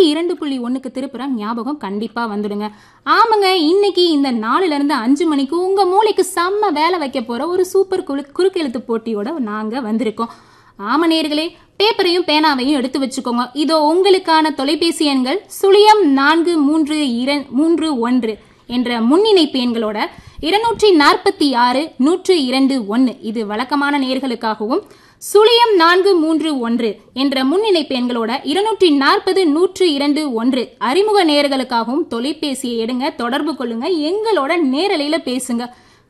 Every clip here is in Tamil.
இரண்டு புள்ளி ஒண்ணுக்கு திருப்புற ஞாபகம் கண்டிப்பா வந்துடுங்க ஆமாங்க இன்னைக்கு இந்த நாலுல இருந்து அஞ்சு மணிக்கு உங்க மூளைக்கு செம்ம வேலை வைக்க போற ஒரு சூப்பர் குழு குறுக்கெழுத்து போட்டியோட நாங்க வந்திருக்கோம் ஆமா நேர்களே பேப்பரையும் பேனாவையும் எடுத்து வச்சுக்கோங்க இதோ உங்களுக்கான தொலைபேசி எண்கள் சுழியம் நான்கு மூன்று இர மூன்று ஒன்று என்ற முன்னிணைப்பு எண்களோட இருநூற்றி நாற்பத்தி ஆறு நூற்று இரண்டு ஒன்று இது வழக்கமான நேர்களுக்காகவும் சுழியம் நான்கு மூன்று ஒன்று என்ற முன்னிணைப்பு எண்களோட இருநூற்றி நாற்பது நூற்று இரண்டு ஒன்று அறிமுக நேர்களுக்காகவும் தொலைபேசியை எடுங்க தொடர்பு கொள்ளுங்க எங்களோட நேரலையில பேசுங்க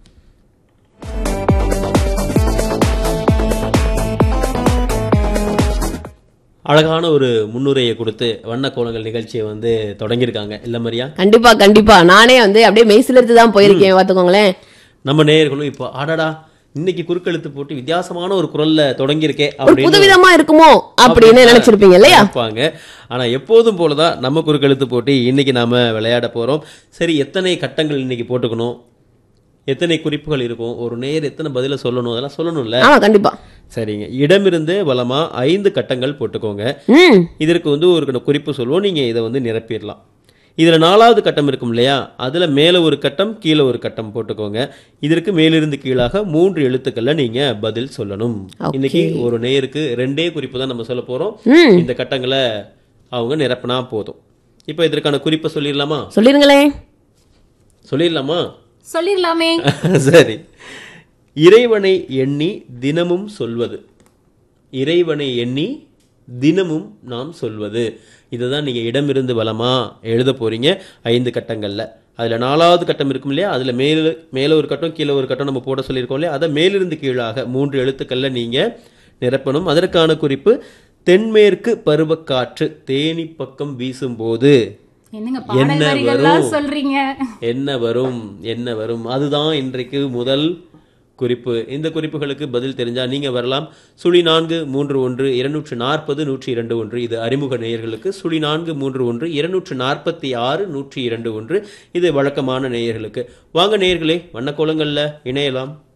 அழகான ஒரு முன்னுரையை கொடுத்து வண்ண கோலங்கள் நிகழ்ச்சியை வந்து தொடங்கியிருக்காங்க இல்ல மரியா கண்டிப்பா கண்டிப்பா நானே வந்து அப்படியே மெய்சிலிருந்து தான் போயிருக்கேன் பாத்துக்கோங்களேன் நம்ம நேயர்களும் இப்போ அடடா இன்னைக்கு குறுக்கெழுத்து போட்டு வித்தியாசமான ஒரு குரல்ல தொடங்கியிருக்கே ஒரு அப்படின்னு புதுவிதமா இருக்குமோ அப்படின்னு நினைச்சிருப்பீங்க இல்லையா நினைப்பாங்க ஆனா எப்போதும் போலதான் நம்ம குறுக்கெழுத்து போட்டி இன்னைக்கு நாம விளையாட போறோம் சரி எத்தனை கட்டங்கள் இன்னைக்கு போட்டுக்கணும் எத்தனை குறிப்புகள் இருக்கும் ஒரு நேர் எத்தனை பதில சொல்லணும் அதெல்லாம் சொல்லணும்ல ஆமா கண்டிப்பா சரிங்க இடமிருந்து வலமா ஐந்து கட்டங்கள் போட்டுக்கோங்க ம் இதற்கு வந்து ஒரு குறிப்பு சொல்லுவோம் நீங்க இதை வந்து நிரப்பிடலாம் இதுல நாலாவது கட்டம் இருக்கும் இல்லையா அதுல மேல ஒரு கட்டம் கீழே ஒரு கட்டம் போட்டுக்கோங்க இதற்கு மேலிருந்து கீழாக மூன்று எழுத்துக்கள்ல நீங்க பதில் சொல்லணும் Okay. இன்னைக்கு ஒரு நேருக்கு ரெண்டே குறிப்பு தான் நம்ம சொல்ல போறோம் ம் இந்த கட்டங்களை அவங்க நிரப்பினா போதும் இப்போ இதற்கான குறிப்பை சொல்லிடலாமா சொல்லிருங்களேன் சொல்லிடலாமா சொல்லிடலாமே சரி இறைவனை எண்ணி தினமும் சொல்வது இறைவனை எண்ணி தினமும் நாம் சொல்வது இதுதான் நீங்க இடமிருந்து வலமா எழுத போறீங்க ஐந்து கட்டங்கள்ல அதுல நாலாவது கட்டம் இருக்கும் இல்லையா அதுல மேல மேல ஒரு கட்டம் கீழே ஒரு கட்டம் நம்ம போட சொல்லியிருக்கோம் இல்லையா அதை மேலிருந்து கீழாக மூன்று எழுத்துக்கள்ல நீங்க நிரப்பணும் அதற்கான குறிப்பு தென்மேற்கு பருவக்காற்று தேனி பக்கம் வீசும்போது என்னங்க பாடல் என்ன வரிகள்லாம் வரும்? சொல்றீங்க என்ன வரும் என்ன வரும் அதுதான் இன்றைக்கு முதல் குறிப்பு இந்த குறிப்புகளுக்கு பதில் தெரிஞ்சா நீங்க வரலாம் சுழி நான்கு மூன்று ஒன்று இருநூற்று நாற்பது நூற்றி இரண்டு ஒன்று இது அறிமுக நேயர்களுக்கு சுழி நான்கு மூன்று ஒன்று இருநூற்று நாற்பத்தி ஆறு நூற்றி இரண்டு ஒன்று இது வழக்கமான நேயர்களுக்கு வாங்க நேயர்களே வண்ணக்கோலங்கள்ல இணையலாம்